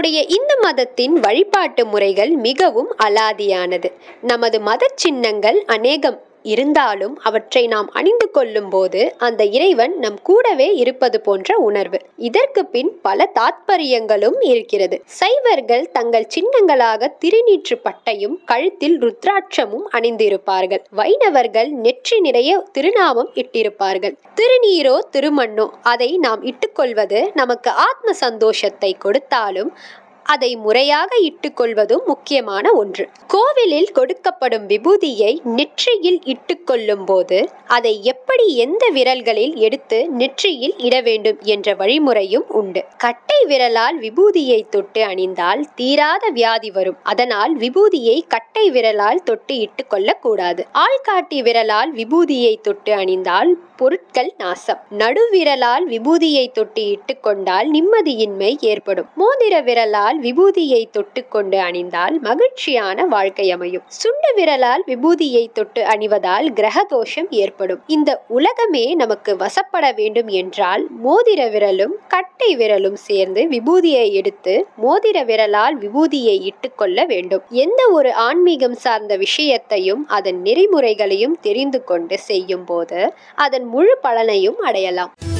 நம்முடைய இந்து மதத்தின் வழிபாட்டு முறைகள் மிகவும் அலாதியானது நமது மத சின்னங்கள் அநேகம் இருந்தாலும் அவற்றை நாம் அணிந்து கொள்ளும் போது அந்த இறைவன் நம் கூடவே இருப்பது போன்ற உணர்வு இதற்கு பின் பல தாத்பரியங்களும் இருக்கிறது சைவர்கள் தங்கள் சின்னங்களாக திருநீற்று பட்டையும் கழுத்தில் ருத்ராட்சமும் அணிந்திருப்பார்கள் வைணவர்கள் நெற்றி நிறைய திருநாமம் இட்டிருப்பார்கள் திருநீரோ திருமண்ணோ அதை நாம் இட்டுக்கொள்வது நமக்கு ஆத்ம சந்தோஷத்தை கொடுத்தாலும் அதை முறையாக இட்டுக்கொள்வதும் முக்கியமான ஒன்று கோவிலில் கொடுக்கப்படும் விபூதியை நெற்றியில் இட்டுக்கொள்ளும் போது அதை எப்படி எந்த விரல்களில் எடுத்து நெற்றியில் இட வேண்டும் என்ற வழிமுறையும் உண்டு கட்டை விரலால் விபூதியை தொட்டு அணிந்தால் தீராத வியாதி வரும் அதனால் விபூதியை கட்டை விரலால் தொட்டு இட்டுக்கொள்ளக் கூடாது ஆள்காட்டி விரலால் விபூதியை தொட்டு அணிந்தால் பொருட்கள் நாசம் நடுவிரலால் விபூதியை தொட்டு இட்டுக்கொண்டால் நிம்மதியின்மை ஏற்படும் மோதிர விரலால் விபூதியை தொட்டுக்கொண்டு அணிந்தால் மகிழ்ச்சியான வாழ்க்கை அமையும் சுண்டு விரலால் விபூதியை தொட்டு அணிவதால் கிரக தோஷம் ஏற்படும் இந்த உலகமே நமக்கு வசப்பட வேண்டும் என்றால் மோதிர விரலும் கட்டை விரலும் சேர்ந்து விபூதியை எடுத்து மோதிர விரலால் விபூதியை இட்டுக்கொள்ள வேண்டும் எந்த ஒரு ஆன்மீகம் சார்ந்த விஷயத்தையும் அதன் நெறிமுறைகளையும் தெரிந்து கொண்டு செய்யும் போது அதன் முழு பலனையும் அடையலாம்